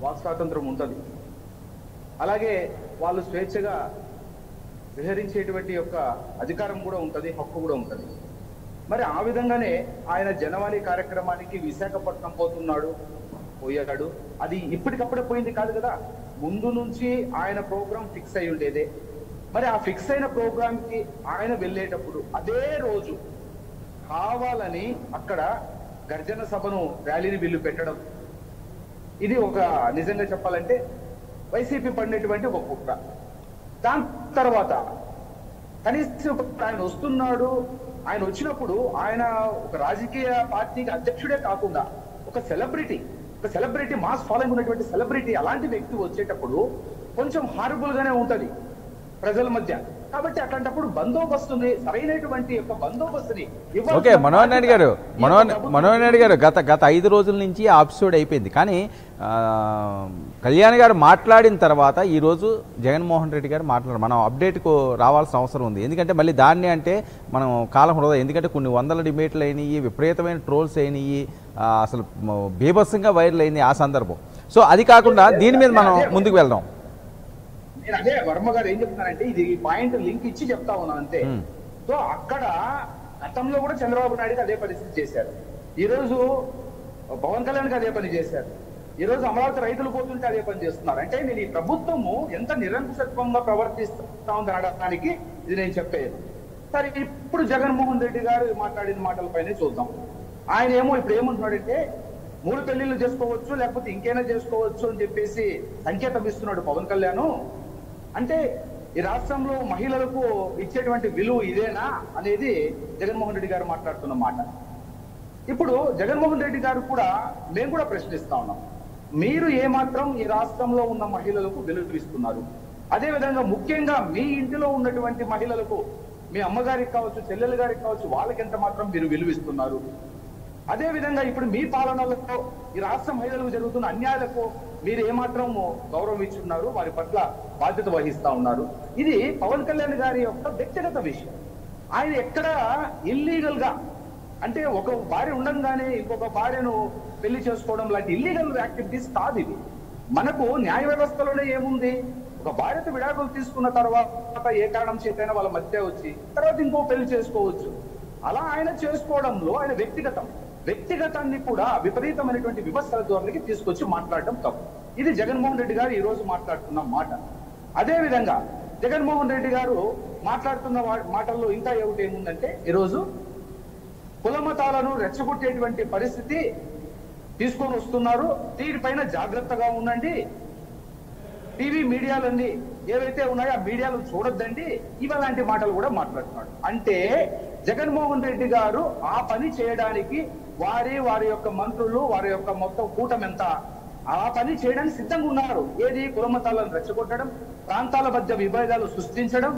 Walk స్వాతంత్రం ఉంటుంది అలాగే వాళ్ళు స్వేచ్ఛగా విహరించేటువంటి యొక్క అధికారం కూడా ఉంటుంది హక్కు కూడా ఉంటుంది మరి ఆ విధంగానే ఆయన జనవాణి కార్యక్రమానికి విశాఖపట్నం పోతున్నాడు పోయాడు అది ఇప్పటికప్పుడే పోయింది కాదు కదా ముందు నుంచి ఆయన ప్రోగ్రామ్ ఫిక్స్ అయి ఉండేదే మరి ఆ ఫిక్స్ అయిన ప్రోగ్రామ్ కి ఆయన వెళ్ళేటప్పుడు అదే రోజు కావాలని అక్కడ గర్జన సభను ర్యాలీని వీళ్ళు పెట్టడం ఇది ఒక నిజంగా చెప్పాలంటే వైసీపీ పడినటువంటి ఒక కుట్ర దాని తర్వాత కనీసం ఆయన వస్తున్నాడు ఆయన వచ్చినప్పుడు ఆయన ఒక రాజకీయ పార్టీకి అధ్యక్షుడే కాకుండా ఒక సెలబ్రిటీ ఒక సెలబ్రిటీ మాస్ ఫాలోయింగ్ ఉన్నటువంటి సెలబ్రిటీ అలాంటి వ్యక్తి వచ్చేటప్పుడు కొంచెం హారబుల్ గానే ఉంటది ప్రజల మధ్య కాబట్టి అట్లాంటప్పుడు బందోబస్తుని సరైనటువంటి యొక్క బందోబస్తుని ఇవ్వాల్సిన ఓకే మనోహర్ నాయుడు గారు బాధ్యత మనోహర్ ఈ ప్రభుత్వం మనోహర్ నాయుడు గారు గత గత ఐదు రోజుల నుంచి ఆప్సోడ్ అయిపోయింది కానీ ఆ, కళ్యాణ్ గారు మాట్లాడిన తర్వాత ఈ రోజు జగన్మోహన్ రెడ్డి గారు మాట్లాడారు మనం అప్డేట్కు రావాల్సిన అవసరం ఉంది ఎందుకంటే మళ్ళీ దాన్ని అంటే మనం కాలం హృదయం ఎందుకంటే కొన్ని వందల డిబేట్లు అయినాయి విపరీతమైన ట్రోల్స్ అయినాయి ఆ, అసలు మ- బీభత్సంగా వైరల్ అయింది ఆ సందర్భం సో అది కాకుండా దీని మీద మనం ముందుకు వెళ్దాం నేను అదే వర్మ గారు ఏం చెప్తున్నారంటే ఇది ఈ పాయింట్ లింక్ ఇచ్చి చెప్తా ఉన్నాను అంతే మ్మ్. సో అక్కడ గతంలో కూడా చంద్రబాబు నాయుడుకి అదే పరిస్థితి చేశారు ఈ రోజు పవన్ కళ్యాణ్కి అదే పని చేశారు ఈ రోజు అమరావతి రైతులు పోతుంటే అదే పని చేస్తున్నారు అంటే నేను ఈ ప్రభుత్వము ఎంత నిరంకుశత్వంగా ప్రవర్తిస్తా ఉంది అనడానికి ఇది నేను చెప్పేది సరే ఇప్పుడు జగన్మోహన్ రెడ్డి గారు మాట్లాడిన మాటలపైనే చూద్దాం ఆయన ఏమో ఇప్పుడు ఏమంటున్నాడంటే మూడు పెళ్లిళ్ళు చేసుకోవచ్చు లేకపోతే ఇంకైనా చేసుకోవచ్చు అని చెప్పేసి సంకేతం ఇస్తున్నాడు పవన్ కళ్యాణ్ అంటే ఈ రాష్ట్రంలో మహిళలకు ఇచ్చేటువంటి విలువ ఇదేనా అనేది జగన్మోహన్ రెడ్డి గారు మాట్లాడుతున్న మాట ఇప్పుడు జగన్మోహన్ రెడ్డి గారు కూడా మేము కూడా ప్రశ్నిస్తా ఉన్నాం మీరు ఏమాత్రం ఈ రాష్ట్రంలో ఉన్న మహిళలకు విలువ ఇస్తున్నారు అదే విధంగా ముఖ్యంగా మీ ఇంటిలో ఉన్నటువంటి మహిళలకు మీ అమ్మగారికి కావచ్చు చెల్లెలు గారికి కావచ్చు వాళ్ళకి ఎంత మాత్రం మీరు విలువిస్తున్నారు అదే విధంగా ఇప్పుడు మీ పాలనలో ఈ రాష్ట్ర మహిళలకు జరుగుతున్న అన్యాయాలకు మీరు ఏమాత్రం గౌరవం ఇచ్చున్నారు వారి పట్ల బాధ్యత వహిస్తా ఉన్నారు ఇది పవన్ కళ్యాణ్ గారి యొక్క వ్యక్తిగత విషయం ఆయన ఎక్కడ ఇల్లీగల్ గా అంటే ఒక భార్య ఉండంగానే ఇంకొక భార్యను పెళ్లి చేసుకోవడం లాంటి ఇల్లీగల్ యాక్టివిటీస్ కాదు ఇవి మనకు న్యాయ వ్యవస్థలోనే ఏముంది ఒక భార్యతో విడాకులు తీసుకున్న తర్వాత ఏ కారణం చేతైనా వాళ్ళ మధ్య వచ్చి తర్వాత ఇంకో పెళ్లి చేసుకోవచ్చు అలా ఆయన చేసుకోవడంలో ఆయన వ్యక్తిగతం వ్యక్తిగతాన్ని కూడా విపరీతమైనటువంటి విమర్శల ధోరణికి తీసుకొచ్చి మాట్లాడడం తప్పు ఇది జగన్మోహన్ రెడ్డి గారు ఈ రోజు మాట్లాడుతున్న మాట అదే విధంగా జగన్మోహన్ రెడ్డి గారు మాట్లాడుతున్న వా- మాటల్లో ఇంకా ఏమిటి ఏముందంటే ఈరోజు కులమతాలను రెచ్చగొట్టేటువంటి పరిస్థితి తీసుకొని వస్తున్నారు దీనిపైన జాగ్రత్తగా ఉండండి టీవీ మీడియాలన్నీ ఏవైతే ఉన్నాయో ఆ మీడియాలు చూడొద్దండి ఇవలాంటి మాటలు కూడా మాట్లాడుతున్నాడు అంటే జగన్మోహన్ రెడ్డి గారు ఆ పని చేయడానికి వారి వారి యొక్క మంత్రులు వారి యొక్క మొత్తం కూటమెంత ఆ పని చేయడానికి సిద్ధంగా ఉన్నారు ఏది కులమతాలను రెచ్చగొట్టడం ప్రాంతాల మధ్య విభేదాలు సృష్టించడం